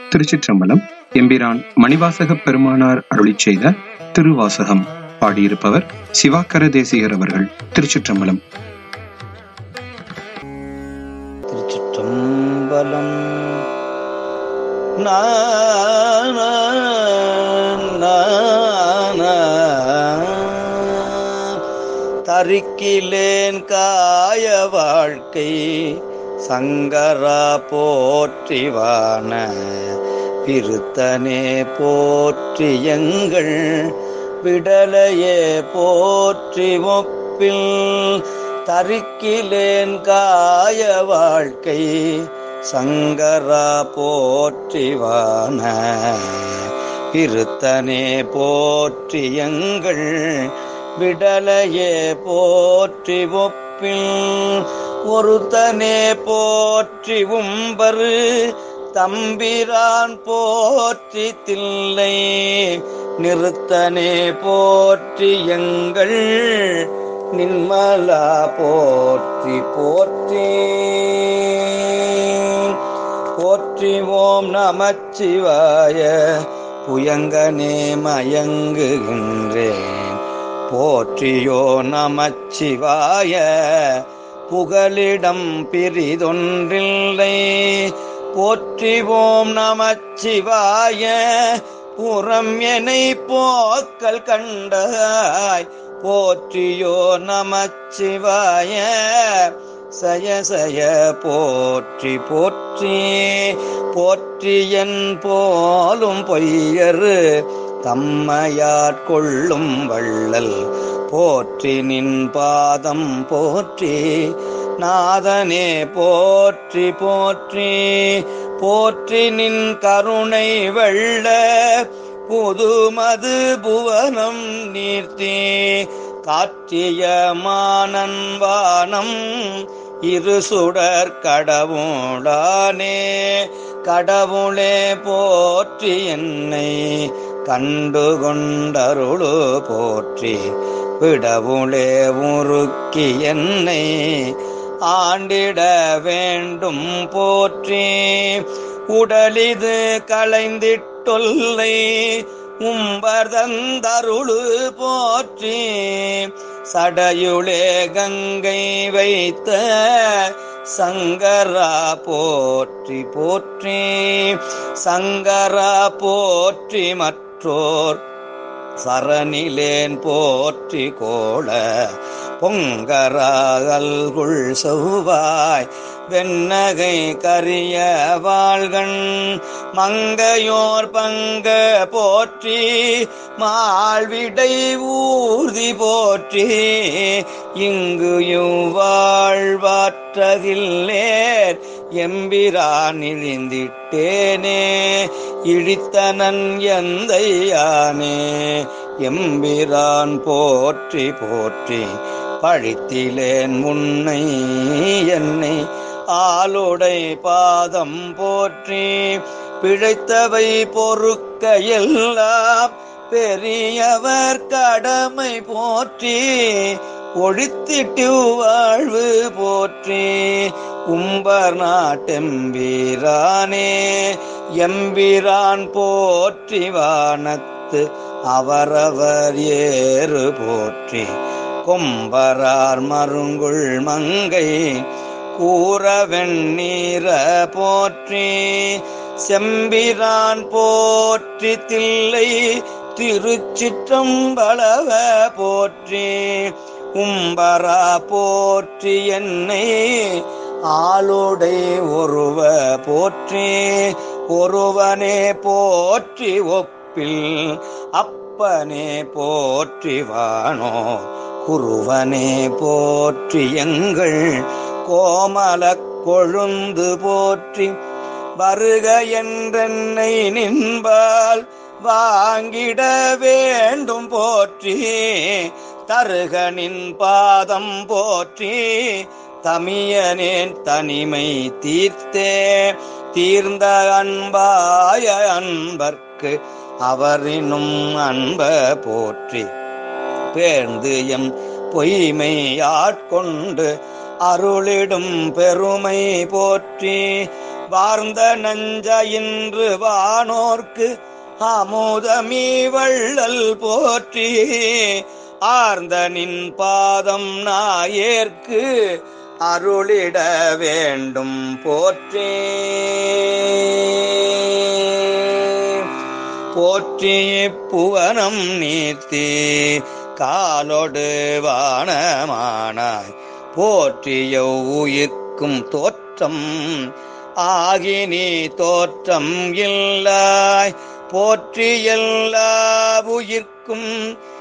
திருச்சிற்றம்பலம் எம்பிரான் மணிவாசக பெருமானார் அருளிச் செய்த திருவாசகம் பாடியிருப்பவர் சிவாக்கர தேசிகர் அவர்கள் திருச்சிற்றம்பலம் திருச்சிற்றம்பலம் நான தரிக்கிலேன் காய வாழ்க்கை சங்கரா போற்றிவான பிறுத்தனே போற்றி எங்கள் விடலையே போற்றி ஒப்பில் தரிக்கிலேன் காய வாழ்க்கை சங்கரா போற்றிவான இருத்தனே போற்றி எங்கள் விடலையே போற்றி ஒப்பில் ஒருத்தனே போற்றி உம்பரு தம்பிரான் போற்றி தில்லை நிறுத்தனே போற்றி எங்கள் நின்மலா போற்றி போற்றி போற்றி ஓம் நமச்சிவாய புயங்கனே மயங்குகின்றேன் போற்றியோ நமச்சிவாய புகலிடம் பிரிதொன்றில்லை போற்றிவோம் நமச்சிவாய புறம் எனை போக்கல் கண்டாய் போற்றியோ நமச்சிவாய சய சய போற்றி போற்றி போற்றியன் போலும் பொய்யரு தம்மையாட்கொள்ளும் வள்ளல் போற்றி நின் பாதம் போற்றி நாதனே போற்றி போற்றி போற்றி நின் கருணை வெள்ள புதுமது புவனம் நீர்த்தி காற்றிய மானன்வானம் இரு சுடர் கடவுளானே கடவுளே போற்றி என்னை கண்டு கொண்டருளு போற்றி விடவுளே உருக்கி என்னை ஆண்டிட வேண்டும் போற்றி உடலிது களைந்திட்டொல்லை உம்பர்தந்தருளு போற்றி சடையுளே கங்கை வைத்த சங்கரா போற்றி போற்றி சங்கரா போற்றி மற்றோர் சரணிலேன் போற்றி கோள பொங்கராகல்குள் செவ்வாய் வெண்ணகை கரிய வாழ்கண் மங்கையோர் பங்க போற்றி மால்விடை ஊர்தி போற்றி இங்கு வாழ்வாற்றகில்லேர் எம்பிரான் இழிந்திட்டேனே இழித்தனன் எந்தையானே எம்பிரான் போற்றி போற்றி பழித்திலேன் முன்னை என்னை ஆளுடை பாதம் போற்றி பிழைத்தவை பொறுக்க எல்லாம் பெரியவர் கடமை போற்றி ஒழித்திட்டு வாழ்வு போற்றி உம்பர் நாட்டெம்பீரானே எம்பிரான் போற்றி வானத்து அவரவர் ஏறு போற்றி கொம்பரார் மருங்குள் மங்கை கூற வெண்ணீர போற்றி செம்பிரான் போற்றி தில்லை திருச்சிற்றம்பளவ போற்றி உம்பரா போற்றி என்னை ஆளுடை ஒருவ போற்றி ஒருவனே போற்றி ஒப்பில் அப்பனே போற்றி வானோ குருவனே போற்றி எங்கள் கோமல கொழுந்து போற்றி வருக என்றென்னை நின்பால் வாங்கிட வேண்டும் போற்றி தருகனின் பாதம் போற்றி தமியனேன் தனிமை தீர்த்தே தீர்ந்த அன்பாய அன்பர்க்கு அவரினும் அன்ப போற்றி பேர்ந்து எம் பொய்மை ஆட்கொண்டு அருளிடும் பெருமை போற்றி வார்ந்த நஞ்ச இன்று வானோர்க்கு அமுதமீ வள்ளல் போற்றி ஆர்ந்த நின் பாதம் நாயேற்கு அருளிட வேண்டும் போற்றே போற்றி புவனம் நீர்த்தி காலொடு வானமானாய் போற்றிய உயிர்க்கும் தோற்றம் ஆகி நீ தோற்றம் இல்லாய் போற்றி எல்லா உயிர்க்கும்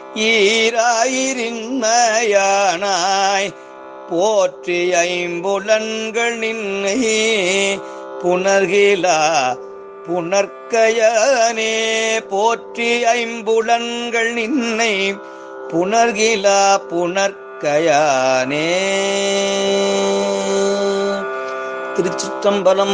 ஈராயிரின்மையானாய் போற்றி ஐம்புலன்கள் நின்னை புணர்கிலா புணர்க்கயனே போற்றி ஐம்புலன்கள் நின்னை புணர்கிலா புணர்க்கயானே திருச்சிற்றம்பலம்